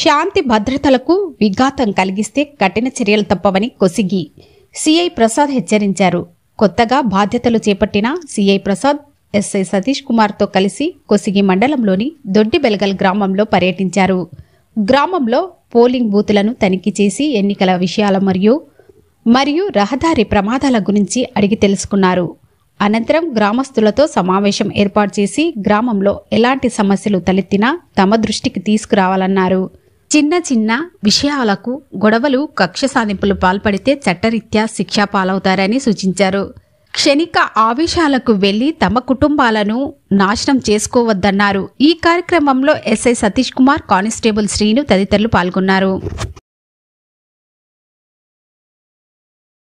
శాంతి భద్రతలకు విఘాతం కలిగిస్తే కఠిన చర్యలు తప్పవని కొసిగి సిఐ ప్రసాద్ హెచ్చరించారు కొత్తగా బాధ్యతలు చేపట్టిన సిఐ ప్రసాద్ ఎస్ఐ సతీష్ కుమార్తో కలిసి కొసిగి మండలంలోని దొడ్డిబెలగల్ గ్రామంలో పర్యటించారు గ్రామంలో పోలింగ్ బూతులను తనిఖీ చేసి ఎన్నికల విషయాల మరియు మరియు రహదారి ప్రమాదాల గురించి అడిగి తెలుసుకున్నారు అనంతరం గ్రామస్తులతో సమావేశం ఏర్పాటు చేసి గ్రామంలో ఎలాంటి సమస్యలు తలెత్తినా తమ దృష్టికి తీసుకురావాలన్నారు చిన్న చిన్న విషయాలకు గొడవలు కక్ష సాధింపులు పాల్పడితే చట్టరీత్యా శిక్షా పాలవుతారని సూచించారు క్షణిక ఆవేశాలకు వెళ్లి తమ కుటుంబాలను నాశనం చేసుకోవద్దన్నారు ఈ కార్యక్రమంలో ఎస్ఐ సతీష్ కుమార్ కానిస్టేబుల్ శ్రీను తదితరులు పాల్గొన్నారు